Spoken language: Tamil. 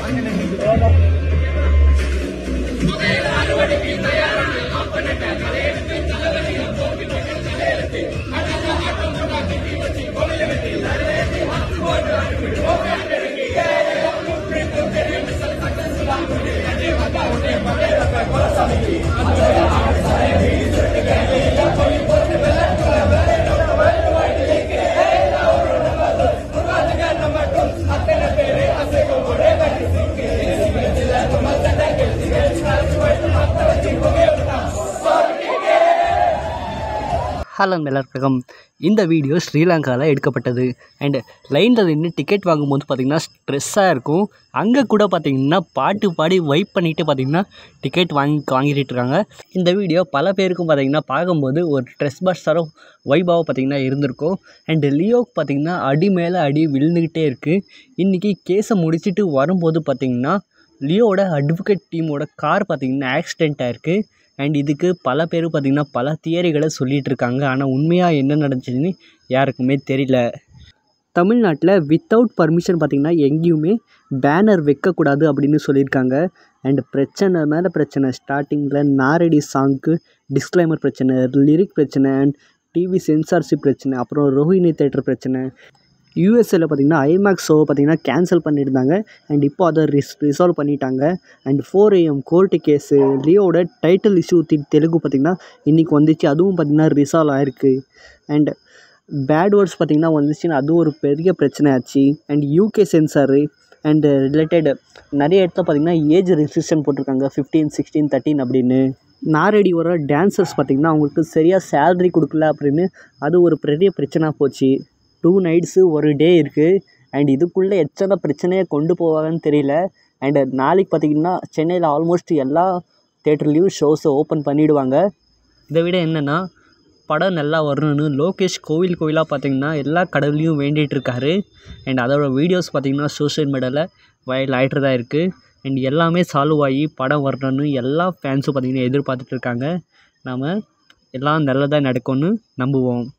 ஹலோ எல்லாருக்கும் இந்த வீடியோ ஸ்ரீலங்காவில் எடுக்கப்பட்டது அண்டு லைனில் நின்று டிக்கெட் வாங்கும்போது பார்த்திங்கன்னா ஸ்ட்ரெஸ்ஸாக இருக்கும் அங்கே கூட பார்த்திங்கன்னா பாட்டு பாடி வைப் பண்ணிட்டு பார்த்திங்கன்னா டிக்கெட் வாங்கி வாங்கிட்டு இருக்காங்க இந்த வீடியோ பல பேருக்கும் பார்த்திங்கன்னா பார்க்கும்போது ஒரு ஸ்ட்ரெஸ் பஸ்டரும் வைபாவாக பார்த்திங்கன்னா இருந்திருக்கும் அண்டு லியோக்கு பார்த்திங்கன்னா அடி மேலே அடி விழுந்துக்கிட்டே இருக்குது இன்றைக்கி கேஸை முடிச்சுட்டு வரும்போது பார்த்திங்கன்னா லியோவோட அட்வொகேட் டீமோட கார் பார்த்திங்கன்னா ஆக்சிடெண்ட் ஆயிருக்கு அண்ட் இதுக்கு பல பேர் பார்த்திங்கன்னா பல தியரிகளை சொல்லிகிட்டு இருக்காங்க ஆனால் உண்மையாக என்ன நடந்துச்சுன்னு யாருக்குமே தெரியல தமிழ்நாட்டில் வித்தவுட் பர்மிஷன் பார்த்திங்கன்னா எங்கேயுமே பேனர் வைக்கக்கூடாது அப்படின்னு சொல்லியிருக்காங்க அண்ட் பிரச்சனை மேலே பிரச்சனை ஸ்டார்டிங்கில் நாரடி சாங்க்கு டிஸ்க்ளைமர் பிரச்சனை லிரிக் பிரச்சனை அண்ட் டிவி சென்சார்ஷிப் பிரச்சனை அப்புறம் ரோஹிணி தேட்டர் பிரச்சனை யூஎஸ்ஏல பார்த்திங்கன்னா ஐமேக்ஸ் ஷோவை பார்த்திங்கன்னா கேன்சல் பண்ணியிருந்தாங்க அண்ட் இப்போ அதை ரிஸ் ரிசால்வ் பண்ணிட்டாங்க and four AM court case லியோவோட டைட்டில் இஷ்யூ தி தெலுங்கு பார்த்திங்கன்னா இன்றைக்கி வந்துச்சு அதுவும் பார்த்திங்கன்னா ரிசால்வ் ஆயிருக்கு அண்ட் பேட் வேர்ட்ஸ் பார்த்திங்கன்னா வந்துச்சுன்னா அதுவும் ஒரு பெரிய பிரச்சனை ஆச்சு and UK censor and related நிறைய இடத்துல பார்த்திங்கன்னா ஏஜ் ரெஸ்ட்ரிக்ஷன் போட்டிருக்காங்க ஃபிஃப்டீன் சிக்ஸ்டீன் தேர்ட்டின் அப்படின்னு நாரடி வர டான்சர்ஸ் பார்த்திங்கன்னா அவங்களுக்கு சரியாக சேல்ரி கொடுக்கல அப்படின்னு அது ஒரு பெரிய பிரச்சனை போச்சு டூ நைட்ஸு ஒரு டே இருக்குது அண்ட் இதுக்குள்ளே எத்தனை பிரச்சனையை கொண்டு போவாங்கன்னு தெரியல அண்டு நாளைக்கு பார்த்திங்கன்னா சென்னையில் ஆல்மோஸ்ட் எல்லா தேட்டர்லேயும் ஷோஸை ஓப்பன் பண்ணிவிடுவாங்க இதை விட என்னென்னா படம் நல்லா வரணும்னு லோகேஷ் கோவில் கோவிலாக பார்த்திங்கன்னா எல்லா கடவுளையும் வேண்டிகிட்டு இருக்காரு அண்ட் அதோட வீடியோஸ் பார்த்திங்கன்னா சோஷியல் மீடியாவில் வைரல் ஆகிட்டு தான் இருக்குது அண்ட் எல்லாமே சால்வ் ஆகி படம் வரணும்னு எல்லா ஃபேன்ஸும் பார்த்திங்கன்னா எதிர்பார்த்துட்டு இருக்காங்க நாம் எல்லாம் நல்லதாக நடக்கும்னு நம்புவோம்